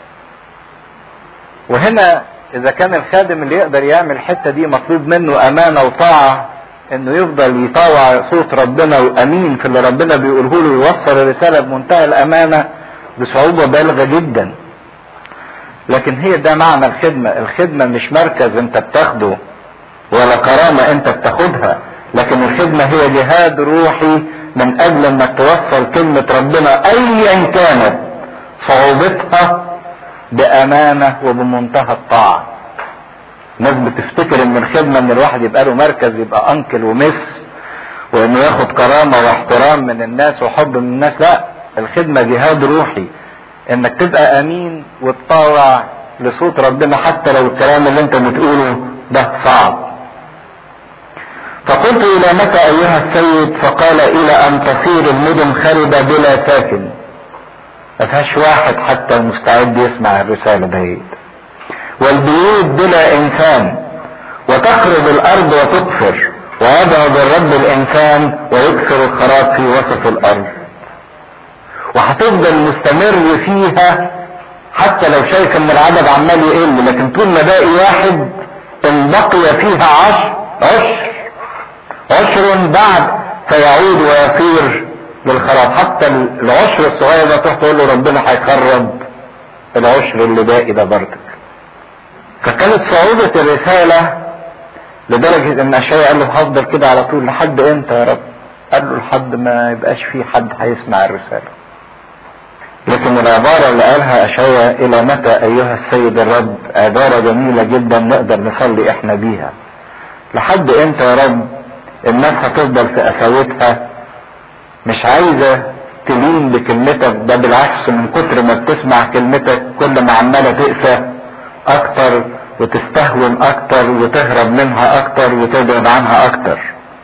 وهنا اذا كان الخادم اللي يقدر يعمل الحتة دي مطلوب منه امانة وطاعة انه يفضل يطاوع صوت ربنا وامين في اللي ربنا بيقوله له ويوصل الرسالة بمنتهى الامانة بصعوبة بالغة جدا لكن هي ده معنى الخدمة الخدمة مش مركز انت بتاخده ولا كرامة انت بتاخدها لكن الخدمة هي جهاد روحي من اجل انك توصل كلمة ربنا ايا كانت صعوبتها بامانة وبمنتهى الطاعة الناس بتفتكر ان الخدمة ان الواحد يبقى له مركز يبقى انكل ومس وانه ياخد كرامة واحترام من الناس وحب من الناس لا الخدمة جهاد روحي انك تبقى امين وتطاوع لصوت ربنا حتى لو الكلام اللي انت بتقوله ده صعب فقلت الى متى ايها السيد فقال الى ان تصير المدن خربة بلا ساكن ما فيهاش واحد حتى مستعد يسمع الرسالة دهيت والبيوت بلا انسان وتخرب الارض وتكفر ويبعد الرب الانسان ويكسر الخراب في وسط الارض وهتفضل مستمر فيها حتى لو شايف ان العدد عمال يقل لكن طول ما باقي واحد ان بقي فيها عشر عشر عشر بعد فيعود ويصير للخراب حتى العشر الصغير ده تروح تقول له ربنا هيخرب العشر اللي باقي ده برضك فكانت صعوبة الرسالة لدرجة ان اشعيا قال له هفضل كده على طول لحد امتى يا رب قال له لحد ما يبقاش في حد هيسمع الرسالة لكن العبارة اللي قالها اشعيا الى متى ايها السيد الرب عبارة جميلة جدا نقدر نصلي احنا بيها لحد امتى يا رب الناس هتفضل في قساوتها مش عايزة تلين بكلمتك ده بالعكس من كتر ما بتسمع كلمتك كل ما عمالة تقسى اكتر وتستهون اكتر وتهرب منها اكتر وتبعد عنها اكتر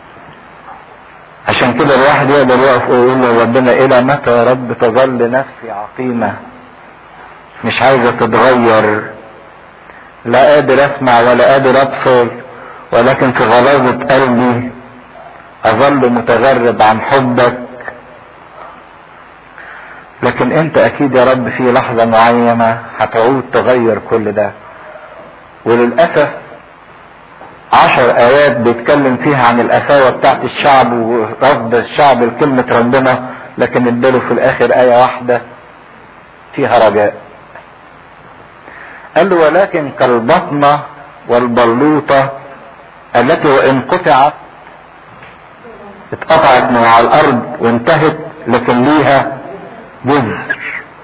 عشان كده الواحد يقدر يقف ويقول لربنا الى متى يا رب تظل نفسي عقيمة مش عايزة تتغير لا قادر اسمع ولا قادر ابصر ولكن في غلاظة قلبي اظل متغرب عن حبك لكن انت اكيد يا رب في لحظة معينة هتعود تغير كل ده وللأسف عشر ايات بيتكلم فيها عن القساوة بتاعت الشعب ورفض الشعب لكلمة ربنا لكن اداله في الاخر اية واحدة فيها رجاء قال له ولكن كالبطنة والبلوطة التي وان قطعت اتقطعت من على الارض وانتهت لكن ليها جذر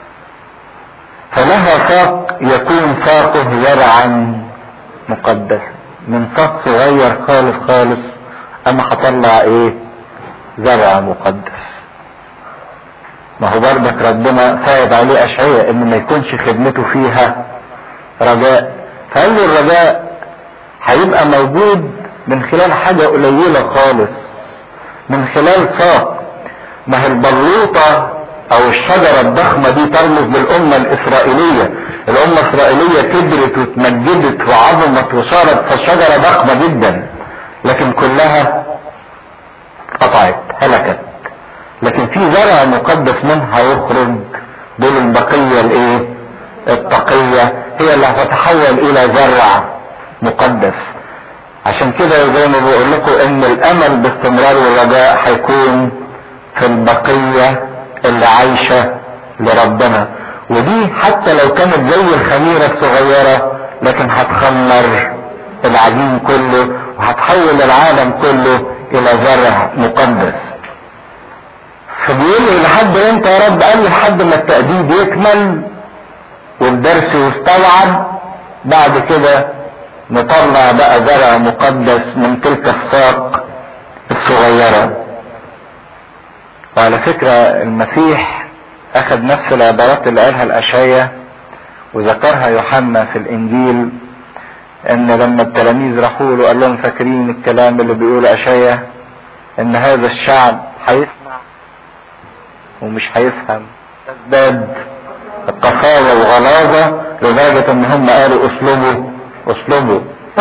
فلها ساق يكون ساقه زرعا مقدس من ساق صغير خالص خالص انا هطلع ايه زرع مقدس ما هو برضك ربنا صعب عليه اشعياء ان ما يكونش خدمته فيها رجاء فقال له الرجاء هيبقى موجود من خلال حاجة قليلة خالص من خلال ساق ما هي البلوطة او الشجرة الضخمة دي ترمز للامة الاسرائيلية الامة الاسرائيلية كبرت وتمجدت وعظمت وصارت فالشجرة ضخمة جدا لكن كلها قطعت هلكت لكن في زرع مقدس منها يخرج دول البقية الايه التقية هي اللي هتتحول الى زرع مقدس عشان كده زي ما بقول لكم ان الامل باستمرار والرجاء هيكون في البقيه اللي عايشة لربنا ودي حتى لو كانت زي الخميرة الصغيرة لكن هتخمر العجين كله وهتحول العالم كله الى زرع مقدس فبيقول لي لحد امتى يا رب قال لي لحد ما التأديب يكمل والدرس يستوعب بعد كده نطلع بقى زرع مقدس من تلك الساق الصغيره وعلى فكرة المسيح اخذ نفس العبارات اللي قالها الاشعية وذكرها يوحنا في الانجيل ان لما التلاميذ راحوا له قال لهم فاكرين الكلام اللي بيقول اشعية ان هذا الشعب هيسمع ومش هيفهم ازداد القساوة وغلاظة لدرجة ان هم قالوا اسلبوا اسلبوا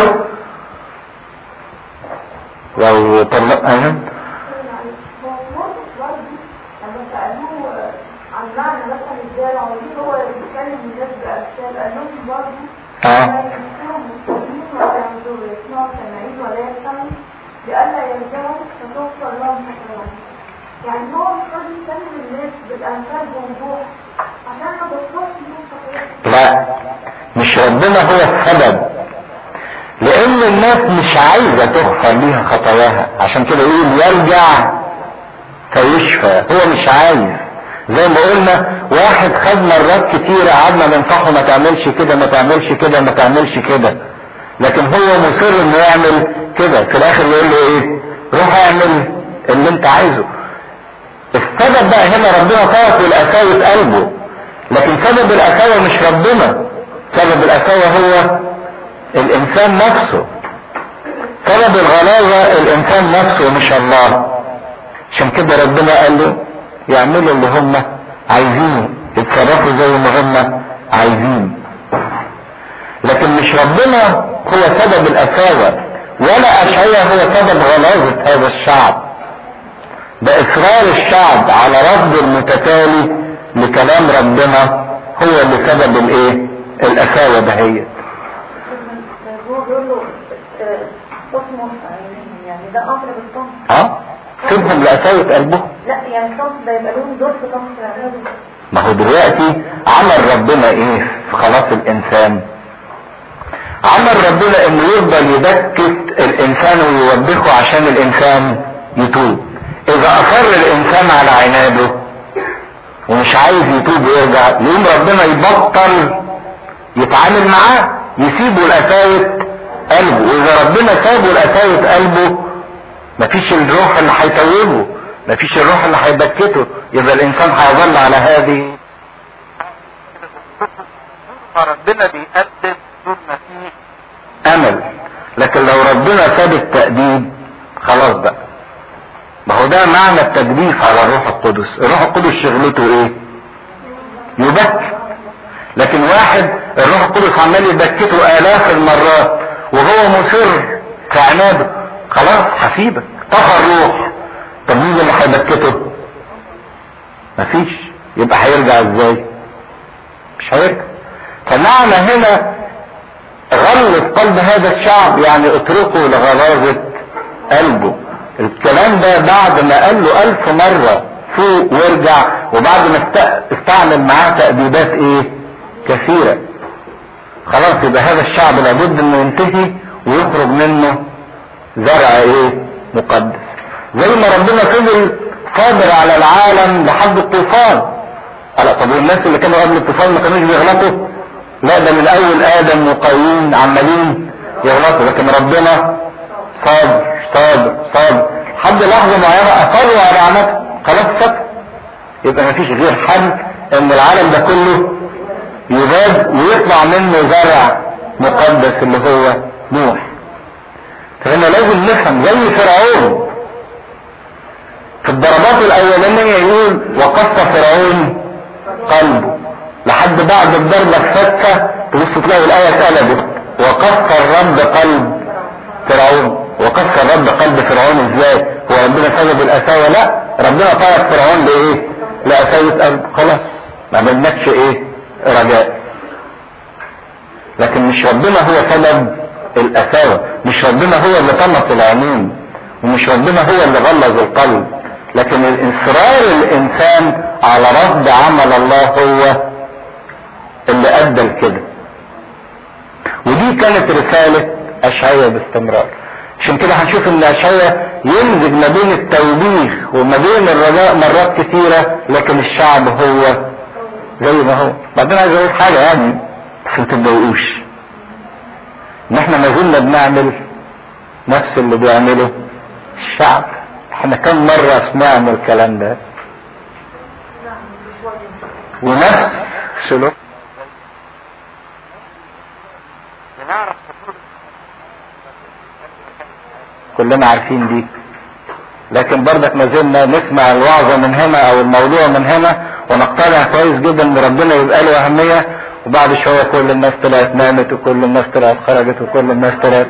لو طلق لما سألوه عن معنى مثلا الزارع وليه هو بيتكلم الناس بأمثال قال لهم برضه اه يسمعوا مستقيم ولا ينظروا يسمعوا سامعين ولا يفهموا لئلا يرجعوا فتوصل لهم حكمهم يعني هو مش راضي يكلم الناس بالأمثال بوضوح عشان ما توصلش لهم حكمهم لا مش ربنا هو السبب لان الناس مش عايزة تغفر ليها خطاياها عشان كده يقول يرجع فيشفى هو مش عايز زي ما قلنا واحد خد مرات كتير قعدنا ننصحه ما تعملش كده ما تعملش كده ما تعملش كده لكن هو مصر انه يعمل كده في الاخر يقول له ايه روح اعمل اللي انت عايزه السبب بقى هنا ربنا طرف القساوة قلبه لكن سبب القساوة مش ربنا سبب القساوة هو الانسان نفسه سبب الغلاظة الانسان نفسه مش الله عشان كده ربنا قال له يعملوا اللي هم عايزينه يتصرفوا زي ما هم عايزين لكن مش ربنا هو سبب القساوة ولا اشعياء هو سبب غلاظة هذا الشعب ده اصرار الشعب على رفض المتتالي لكلام ربنا هو اللي سبب الايه القساوة دهيت هو بيقول له تصمت يعني ده امر بالصمت ها سيبهم لقساوة قلبهم لا يعني الصمت ده يبقى لهم دور في صمت العباده ما هو دلوقتي عمل ربنا ايه في خلاص الانسان عمل ربنا انه يفضل يبكت الانسان ويوبخه عشان الانسان يتوب اذا اصر الانسان على عناده ومش عايز يتوب ويرجع يقوم ربنا يبطل يتعامل معاه يسيبه لقساوة قلبه واذا ربنا سابه لقساوة قلبه مفيش الروح اللي هيتوبه مفيش الروح اللي هيبكته يبقى الانسان هيظل على هذه فربنا بيقدم طول ما فيه امل لكن لو ربنا ساب التأديب خلاص بقى ما هو ده معنى التجديف على الروح القدس الروح القدس شغلته ايه يبكت لكن واحد الروح القدس عمال يبكته الاف المرات وهو مصر في عناده خلاص هسيبك طهى الروح طب مين اللي هيبكته مفيش يبقى هيرجع ازاي مش هيرجع فمعنى هنا غلظ قلب هذا الشعب يعني اتركوا لغلاظة قلبه الكلام ده بعد ما قال له الف مرة فوق وارجع وبعد ما است- استعمل معاه تأديبات ايه كثيرة خلاص يبقى هذا الشعب لابد انه ينتهي ويخرج منه زرع ايه مقدس زي ما ربنا فضل صابر على العالم لحد الطوفان قال طب والناس اللي كانوا قبل الطوفان ما كانوش بيغلطوا لا ده من اول ادم وقايين عمالين يغلطوا لكن ربنا صابر صابر صابر لحد لحظه معينه اصروا على عمته خلاص سكت يبقى مفيش غير حل ان العالم ده كله يباد ويطلع منه زرع مقدس اللي هو نوح فهنا لازم نفهم زي فرعون في الضربات الاولانيه يقول وقص فرعون قلبه لحد بعد الضربه السادسه تبص تلاقي الايه اتقلبت وقص الرب قلب فرعون وقص الرب قلب فرعون ازاي هو ربنا سبب القساوه لا ربنا طلب فرعون لايه لقساوه قلب خلاص ما عملناكش ايه رجاء لكن مش ربنا هو سبب القساوه مش ربنا هو اللي طمس العينين ومش ربنا هو اللي غلظ القلب لكن الاصرار الانسان على رفض عمل الله هو اللي ادى لكده ودي كانت رسالة اشعياء باستمرار عشان كده هنشوف ان اشعياء يمزج ما بين التوبيخ وما بين الرجاء مرات كثيرة لكن الشعب هو زي ما هو بعدين عايز اقول حاجة يعني بس ما تتضايقوش ان احنا ما زلنا بنعمل نفس اللي بيعمله الشعب احنا كم مرة سمعنا الكلام ده ونفس سلوك بنعرف خطورة كلنا عارفين دي لكن برضك ما زلنا نسمع الوعظة من هنا او الموضوع من هنا ونقتنع كويس جدا ان ربنا يبقى له اهمية وبعد شوية كل الناس طلعت نامت وكل الناس طلعت خرجت وكل الناس طلعت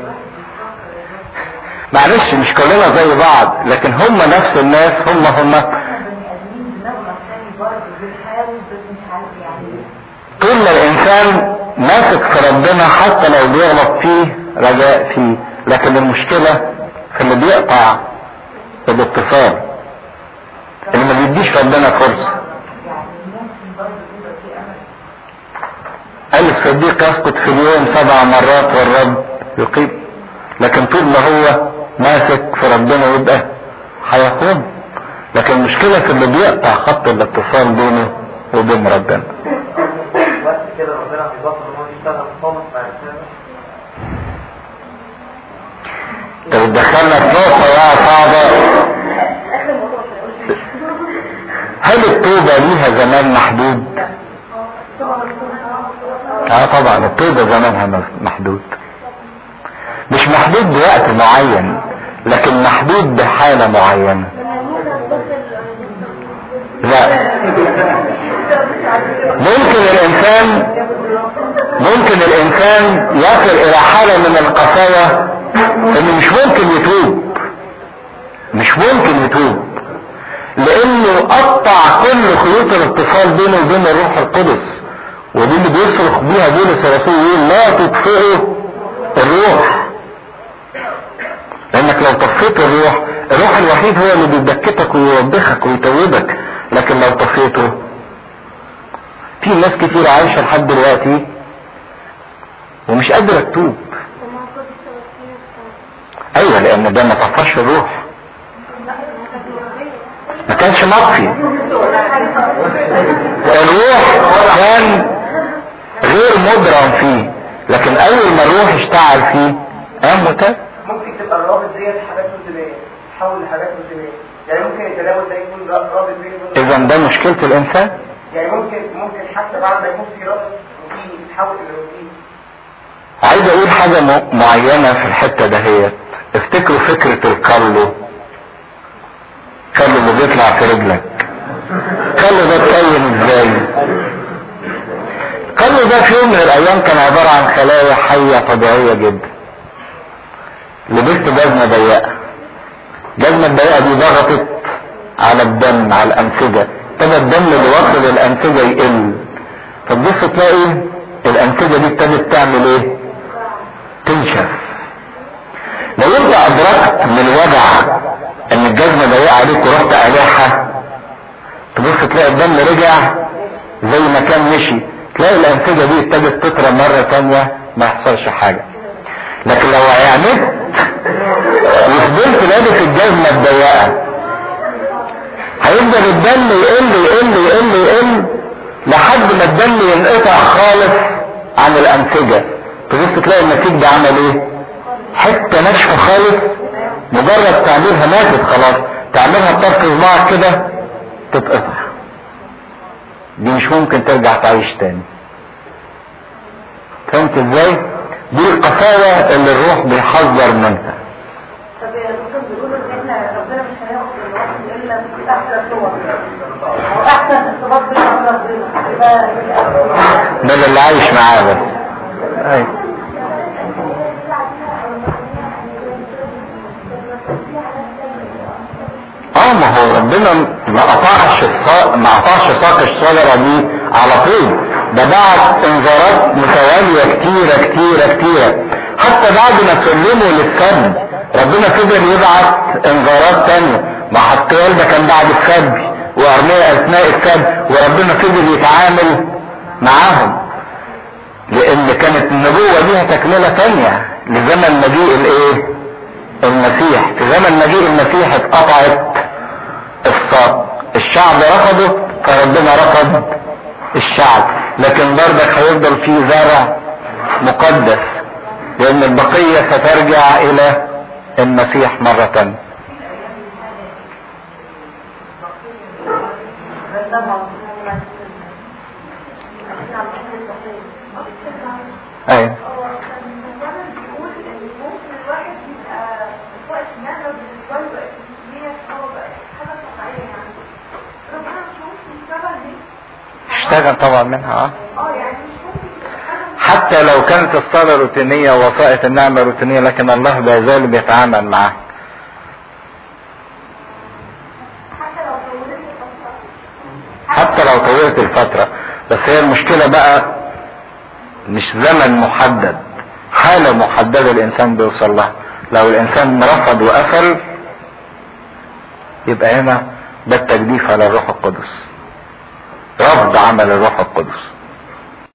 معلش مش كلنا زي بعض لكن هم نفس الناس هم هم بني ادمين بنفس بنحاول بس مش عارف يعني طول ما الانسان ماسك في ربنا حتى لو بيغلط فيه رجاء فيه لكن المشكلة في اللي بيقطع الاتصال اللي ما بيديش ربنا فرصة يعني ممكن برضه يبقى في امل قال الصديق يسقط في اليوم سبع مرات والرب يقيم لكن طول ما هو ماسك في ربنا يبقى هيقوم لكن المشكلة في اللي بيقطع خط الاتصال بينه وبين ربنا بس كده ربنا بيظبط ان هو يشتغل صامت بعد كده انت بتدخلنا في نقطة بقى صعبة اخر موضوع هيقول هل التوبة ليها زمان محدود؟ اه طبعا التوبة زمانها محدود مش محدود بوقت معين لكن محدود بحالة معينة لا ممكن الانسان ممكن الانسان يصل الى حالة من القساوة انه مش ممكن يتوب مش ممكن يتوب لانه قطع كل خيوط الاتصال بينه وبين الروح القدس ودي اللي بيصرخ بيها بولس الرسول يقول لا تطفئوا الروح لانك لو طفيت الروح الروح الوحيد هو اللي بيدكتك ويوبخك ويتوبك لكن لو طفيته في ناس كتير عايشة لحد دلوقتي ومش قادرة تتوب ايوه لان ده ما طفاش الروح ما كانش مطفي الروح كان غير مدرم فيه لكن اول ما الروح اشتعل فيه قام وتاب ممكن تبقى الرابط ديت حاجات روتينيه تحول لحاجات روتينيه يعني ممكن التناول ده يكون رابط بين اذا ده مشكلة الانسان يعني ممكن ممكن حتى بعد ما يكون في رابط روتيني يتحول الى روتين عايز اقول حاجة م- معينة في الحتة دهيت افتكروا فكرة الكارلو كارلو اللي بيطلع في رجلك كارلو ده اتكون ازاي كارلو ده في يوم من الايام كان عبارة عن خلايا حية طبيعية جدا لبست جزمة ضيقة الجزمة الضيقة دي ضغطت على الدم على الانسجة ابتدى الدم اللي واصل الانسجة يقل فتبص تلاقي الانسجة دي ابتدت تعمل ايه تنشف لو انت ادركت من الوجع ان الجزمة ضيقة عليك ورحت قالعها تبص تلاقي الدم رجع زي ما كان مشي تلاقي الانسجة دي ابتدت تطرى مرة تانية ما يحصلش حاجة لكن لو عانيت وفضلت لابس الجزمة الضيقة هيفضل الدم يقل يقل يقل يقل لحد ما الدم ينقطع خالص عن الانسجة تبص تلاقي النتيجة عمل ايه حتة ناشفة خالص مجرد تعميرها ماتت خلاص تعميرها بطرف صباعك كده تتقطع دي مش ممكن ترجع تعيش تاني فهمت ازاي دي القساوة اللي الروح بيحذر منها طب يا دكتور بيقولوا ان احنا ربنا مش هيغفر الواحد الا في احسن صور او احسن ارتباط بين ربنا يبقى ده اللي عايش معاه بس ايوه اه ما هو ربنا ما قطعش الصا- ما قطعش ساق الشجره دي على طول ده بعت انذارات متواليه كتيره كتيره كتيره حتى بعد ما سلموا للسب ربنا فضل يبعت انذارات تانية ما حطيال ده كان بعد السب وارمية اثناء السب وربنا فضل يتعامل معاهم لان كانت النبوة ليها تكملة تانية لزمن مجيء الايه المسيح في زمن مجيء المسيح اتقطعت الساق الشعب رفضه فربنا رفض الشعب لكن برضك هيفضل في زرع مقدس لان البقية سترجع الى المسيح مرة تانية ايوه هو كان مثلا بيقول ان ممكن الواحد يبقى وقت النهضه بالنسبه له بقت هي هو بقت حاجه طبيعيه يعني ربنا مش ممكن يشتغل دي اشتغل طبعا منها اه اه يعني مش ممكن تبقى حاجه حتى لو كانت الصلاة روتينية ووسائط النعمة روتينية لكن الله لا يزال بيتعامل معاه حتى لو طولت الفتره حتى حتى لو طولت الفترة بس هي المشكلة بقى مش زمن محدد حالة محددة الانسان بيوصل لها لو الانسان رفض وقفل يبقى هنا ده التجديف على الروح القدس رفض عمل الروح القدس